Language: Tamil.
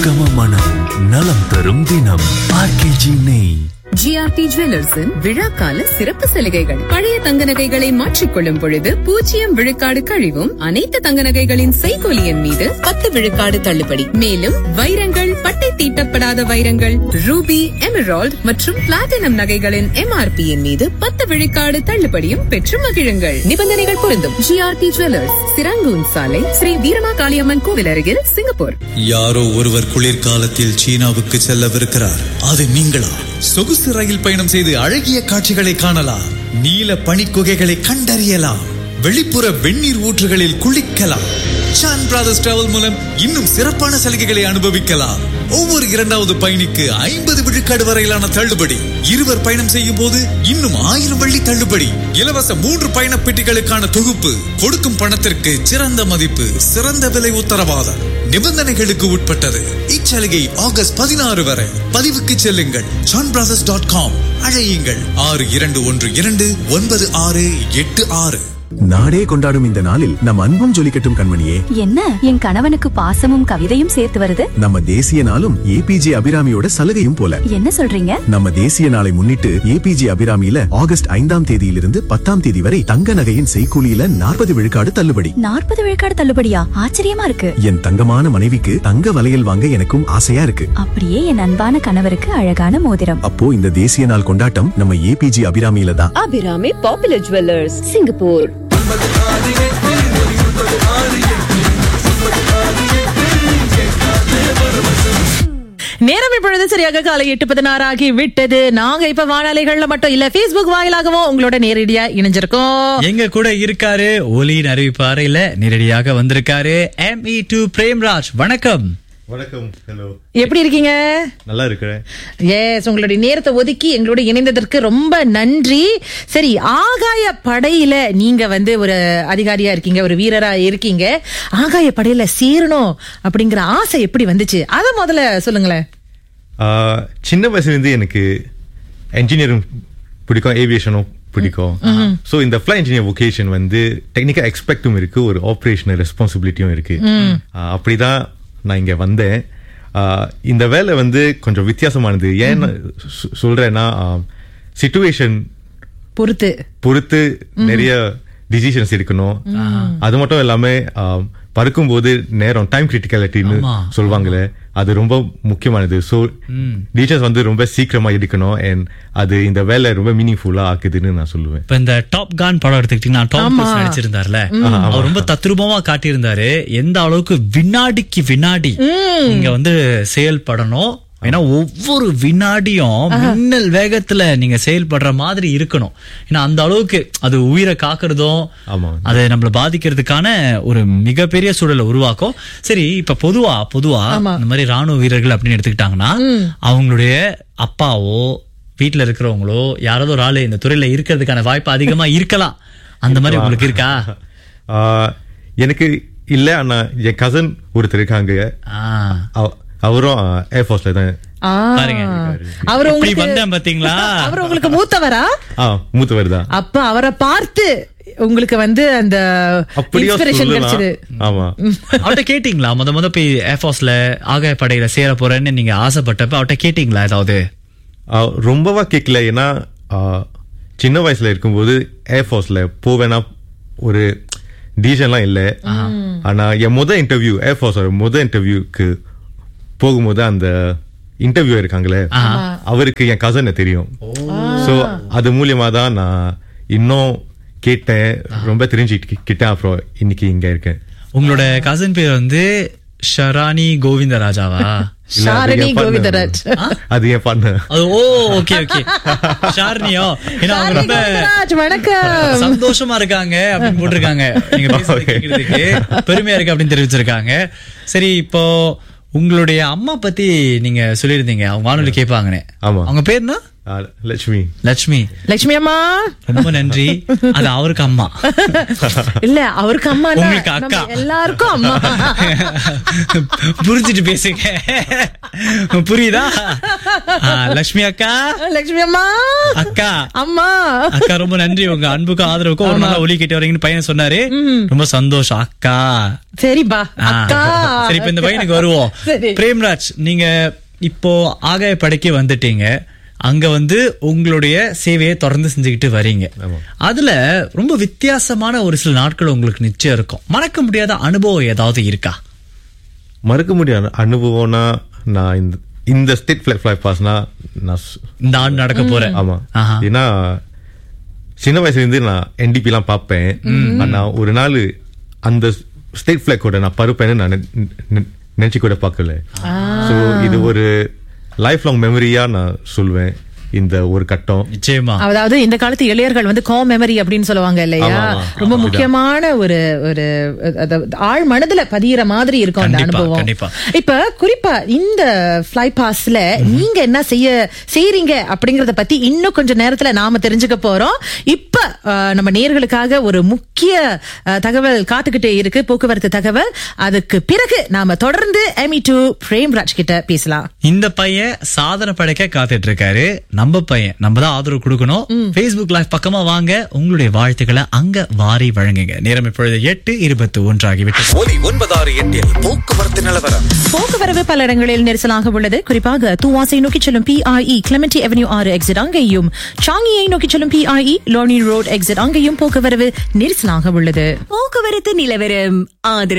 கம மனம் நலம் தரும் தினம் ஆர்கேஜி நெய் ஜிஆர்டி ஜுவல்லர்ஸின் விழாக்கால சிறப்பு சலுகைகள் பழைய தங்க நகைகளை மாற்றிக்கொள்ளும் பொழுது பூஜ்ஜியம் விழுக்காடு கழிவும் அனைத்து தங்க நகைகளின் செய்கொலியின் மீது பத்து விழுக்காடு தள்ளுபடி மேலும் வைரங்கள் பட்டை தீட்டப்படாத வைரங்கள் ரூபி எமரால்ட் மற்றும் பிளாட்டினம் நகைகளின் எம்ஆர்பியின் மீது பத்து விழுக்காடு தள்ளுபடியும் பெற்று மகிழுங்கள் நிபந்தனைகள் பொருந்தும் ஜிஆர்டி ஜுவல்லர்ஸ் சிராங்கூன் சாலை ஸ்ரீ வீரமா காளியம்மன் கோவில் அருகில் சிங்கப்பூர் யாரோ ஒருவர் குளிர்காலத்தில் சீனாவுக்கு செல்லவிருக்கிறார் அது நீங்களா சொகுசு ரயில் பயணம் செய்து அழகிய காட்சிகளை காணலாம் நீல பனிக்குகைகளை கண்டறியலாம் வெளிப்புற வெந்நீர் ஊற்றுகளில் குளிக்கலாம் சான் பிரதர்ஸ் டிராவல் மூலம் இன்னும் சிறப்பான சலுகைகளை அனுபவிக்கலாம் ஒவ்வொரு இரண்டாவது பயணிக்கு ஐம்பது விழுக்காடு வரையிலான தள்ளுபடி இருவர் பயணம் செய்யும் போது இன்னும் ஆயிரம் வெள்ளி தள்ளுபடி இலவச மூன்று பயண பெட்டிகளுக்கான தொகுப்பு கொடுக்கும் பணத்திற்கு சிறந்த மதிப்பு சிறந்த விலை உத்தரவாதம் நிபந்தனைகளுக்கு உட்பட்டது இச்சலுகை ஆகஸ்ட் பதினாறு வரை பதிவுக்கு செல்லுங்கள் சான் பிரதர்ஸ் டாட் காம் அழையுங்கள் ஆறு இரண்டு ஒன்று இரண்டு ஒன்பது ஆறு எட்டு ஆறு நாடே கொண்டாடும் இந்த நாளில் நம் அன்பும் ஜொலிக்கட்டும் கண்மணியே என்ன என் கணவனுக்கு பாசமும் கவிதையும் சேர்த்து வருது நம்ம தேசிய நாளும் ஏபிஜே அபிராமியோட சலுகையும் போல என்ன சொல்றீங்க நம்ம தேசிய நாளை முன்னிட்டு ஏபிஜே அபிராமியில ஆகஸ்ட் ஐந்தாம் தேதியிலிருந்து பத்தாம் தேதி வரை தங்க நகையின் செய்கூலியில நாற்பது விழுக்காடு தள்ளுபடி நாற்பது விழுக்காடு தள்ளுபடியா ஆச்சரியமா இருக்கு என் தங்கமான மனைவிக்கு தங்க வளையல் வாங்க எனக்கும் ஆசையா இருக்கு அப்படியே என் அன்பான கணவருக்கு அழகான மோதிரம் அப்போ இந்த தேசிய நாள் கொண்டாட்டம் நம்ம ஏபிஜே அபிராமியில தான் அபிராமி பாப்புலர் ஜுவல்லர்ஸ் சிங்கப்பூர் நேரம் இப்பொழுது சரியாக காலை எட்டு பதினாறு ஆகி விட்டது நாங்க இப்ப வானாலைகள்ல மட்டும் இல்ல Facebook வாயிலாகவும் உங்களோட நேரடியா இணைஞ்சிருக்கோம் எங்க கூட இருக்காரு ஒலியின் அறிவிப்பாறையில நேரடியாக வந்திருக்காரு எம் இ டூ பிரேம்ராஜ் வணக்கம் வணக்கம் ஹலோ எப்படி இருக்கீங்க நல்லா இருக்கிறேன் எஸ் உங்களுடைய நேரத்தை ஒதுக்கி எங்களோட இணைந்ததற்கு ரொம்ப நன்றி சரி ஆகாய படையில நீங்க வந்து ஒரு அதிகாரியா இருக்கீங்க ஒரு வீரரா இருக்கீங்க ஆகாய படையில சேரணும் அப்படிங்கிற ஆசை எப்படி வந்துச்சு அத முதல்ல சொல்லுங்களேன் ஆஹ், சின்ன வயசுலேருந்து எனக்கு என்ஜினியரிங் பிடிக்கும் ஏவியேஷனும் பிடிக்கும் ஸோ இந்த ஃப்ளை இன்ஜினியர் ஒகேஷன் வந்து டெக்னிக்கல் எக்ஸ்பெக்டும் இருக்கு ஒரு ஆப்ரேஷனல் ரெஸ்பான்சிபிலிட்டியும் இருக்கு ஆஹ், அப்படிதான் நான் இங்க வந்தேன் ஆஹ், இந்த வேலை வந்து கொஞ்சம் வித்தியாசமானது ஏன் சொ- சொல்றேன்னா சுச்சுவேஷன் பொறுத்து பொறுத்து நிறைய டிசிஷன்ஸ் எடுக்கணும் அது மட்டும் இல்லாம ஆம், பறக்கும்போது நேரம் டைம் கிரிட்டிகாலிட்டின்னு ஆமா. சொல்லுவாங்களே அது ரொம்ப முக்கியமானது ஸோ டிசிஷன்ஸ் வந்து ரொம்ப சீக்கிரமா எடுக்கணும் அண்ட் அது இந்த வேலை ரொம்ப மீனிங்ஃபுல்லா ஆக்குதுன்னு நான் சொல்லுவேன் இப்ப இந்த டாப் கான் படம் எடுத்துக்கிட்டீங்கன்னா டாம் ஆமா. க்ரூஸ் நடிச்சிருந்தார்ல அவர் ரொம்ப தத்ரூபமா காட்டியிருந்தாரு எந்த அளவுக்கு வினாடிக்கு வினாடி நீங்க வந்து செயல்படணும் ஏன்னா ஒவ்வொரு வினாடியும் மின்னல் வேகத்துல நீங்க செயல்படுற மாதிரி இருக்கணும் ஏன்னா அந்த அளவுக்கு அது உயிரை காக்குறதும் ஆமா. அதை நம்மள பாதிக்கிறதுக்கான ஒரு மிகப்பெரிய சூழலை உருவாக்கும் சரி இப்ப பொதுவா பொதுவா இந்த மாதிரி ராணுவ வீரர்கள் அப்படின்னு எடுத்துக்கிட்டாங்கன்னா அவங்களுடைய அப்பாவோ வீட்டுல இருக்கிறவங்களோ யாராவது ஒரு ஆளு இந்த துறையில இருக்கிறதுக்கான வாய்ப்பு அதிகமா இருக்கலாம் அந்த மாதிரி உங்களுக்கு இருக்கா ஆஹ், எனக்கு இல்ல ஆனா என் கசன் ஒருத்தர் இருக்காங்க ஆ, அவ- அவரும் ஏர்ஃபோர்ஸ்ல தான் ஆ. பாருங்க அவர் எப்படி உங்களுக்கு வந்தேன் பாத்தீங்களா அவர் உங்களுக்கு மூத்தவரா ஆ மூத்தவர் தான் அப்ப அவரை பார்த்து உங்களுக்கு வந்து அந்த அப்படியா இன்ஸ்பிரேஷன் சொல்லலாம் கிடைச்சது ஆமா அவர்கிட்ட கேட்டீங்களா முத முத போய் ஏர்ஃபோர்ஸ்ல ஆகாய படையில சேர போறேன்னு நீங்க ஆசைப்பட்டப்ப அவர்கிட்ட கேட்டீங்களா ஏதாவது ஆ, ரொம்பவா கேட்கல ஏன்னா ஆ, சின்ன வயசுல இருக்கும்போது ஏர்ஃபோர்ஸ்ல போவேனா ஒரு டிசிஷன்லாம் இல்லை ஆனா என் முத இன்டர்வியூ ஏர்ஃபோர்ஸோட முத இன்டர்வியூக்கு போகும்போது அந்த இன்டர்வியூ இருக்காங்களே அவருக்கு என் கசனை தெரியும் ஸோ அது மூலியமா தான் நான் இன்னும் கேட்டேன் ரொம்ப தெரிஞ்சுக்கிட்டேன் அப்புறம் இன்னைக்கு இங்க இருக்கேன் உங்களோட கசின் பேர் வந்து ஷராணி கோவிந்தராஜாவா இல்ல, அது ஷாரணி என் partner. கோவிந்தராஜ் அது என் பண்ண அது ஓ ஓகே ஓகே ஷார்னியோ ஏன்னா அவங்க ஷாரணி ரொம்ப கோவிந்தராஜ் வணக்கம் சந்தோஷமா இருக்காங்க அப்படின்னு போட்டிருக்காங்க நீங்க பேசுறது கேட்கறதுக்கு பெருமையா இருக்கு அப்படின்னு தெரிவிச்சிருக்காங்க சரி இப்போ உங்களுடைய அம்மா பத்தி நீங்க சொல்லியிருந்தீங்க அவங்க வானொலி கேட்பாங்கன்னு ஆமா. அவங்க பேர்னா ஆ, லட்சுமி லட்சுமி லட்சுமி அம்மா ரொம்ப நன்றி அது அவருக்கு அம்மா இல்ல அவருக்கு அம்மா உங்களுக்கு அக்கா. எல்லாருக்கும் அம்மா புரிஞ்சுட்டு பேசுங்க புரியுதா ஆ, லட்சுமி அக்கா லட்சுமி அம்மா அக்கா அம்மா அக்கா ரொம்ப நன்றி உங்க அன்புக்கும் ஆதரவுக்கும் ஒரு நாள் ஒலி கேட்டு வரீங்கன்னு பையன் சொன்னாரு ரொம்ப சந்தோஷம் அக்கா சரிப்பா ஆ. அக்கா சரி இப்ப இந்த பையனுக்கு வருவோம் சரி. பிரேம்ராஜ் நீங்க இப்போ ஆகாய படைக்கு வந்துட்டீங்க அங்க வந்து உங்களுடைய சேவையை தொடர்ந்து செஞ்சுக்கிட்டு வரீங்க அதுல ரொம்ப வித்தியாசமான ஒரு சில நாட்கள் உங்களுக்கு நிச்சயம் இருக்கும் மறக்க முடியாத அனுபவம் ஏதாவது இருக்கா மறக்க முடியாத அனுபவம்னா நான் இந்த இந்த ஸ்டேட் ஃபிளை ஃபிளை பாஸ்னா நான் சு- இந்த ஆண்டு நடக்க போற ஆமா ஆஹா. ஏன்னா சின்ன வயசுல இருந்து நான் என்டிபி எல்லாம் பார்ப்பேன் ஆனா ஒரு நாள் அந்த ஸ்டேட் ஃபிளாக் நான் பருப்பேன்னு நான் நெ- நெ- நினைச்சு கூட பார்க்கல சோ இது ஒரு லைஃப் லாங் மெமரியா நான் சொல்வேன் இந்த ஒரு கட்டம் நிச்சயமா அதாவது இந்த காலத்து இளையர்கள் வந்து கோ மெமரி அப்படின்னு சொல்லுவாங்க இல்லையா ஆமா, ஆமா. ரொம்ப முக்கியமான ஒரு ஒரு அதாவது ஆழ் மனதுல பதியிற மாதிரி இருக்கும் அந்த கண்டிப்பா, அனுபவம் கண்டிப்பா. இப்ப குறிப்பா இந்த ஃபிளை பாஸ்ல நீங்க என்ன செய்ய செய்றீங்க அப்படிங்கறத பத்தி இன்னும் கொஞ்ச நேரத்துல நாம தெரிஞ்சுக்க போறோம் இப்ப அஹ், நம்ம நேர்களுக்காக ஒரு முக்கிய அஹ், தகவல் காத்துக்கிட்டே இருக்கு போக்குவரத்து தகவல் அதுக்கு பிறகு நாம தொடர்ந்து எமி டு பிரேம்ராஜ் கிட்ட பேசலாம் இந்த பையன் சாதனை படைக்க காத்துட்டு இருக்காரு நம்ம பையன் நம்ம தான் ஆதரவு கொடுக்கணும் Facebook லைவ் பக்கமா வாங்க உங்களுடைய வாழ்த்துக்களை அங்க வாரி வழங்குங்க நேரம் இப்பொழுது எட்டு இருபத்தி ஒன்று ஆகிவிட்டது ஒலி ஒன்பதாறு எட்டில் போக்குவரத்து நிலவரம் போக்குவரவு பல இடங்களில் நெரிசலாக உள்ளது குறிப்பாக தூவாசை நோக்கி செல்லும் பிஐஇ கிளமெண்டி அவென்யூ ஆறு எக்ஸிட் அங்கேயும் சாங்கியை நோக்கி செல்லும் பிஐஇ லோனி ரோட் எக்ஸிட் அங்கேயும் போக்குவரவு நெரிசலாக உள்ளது போக்குவரத்து நிலவரம் ஆதரவு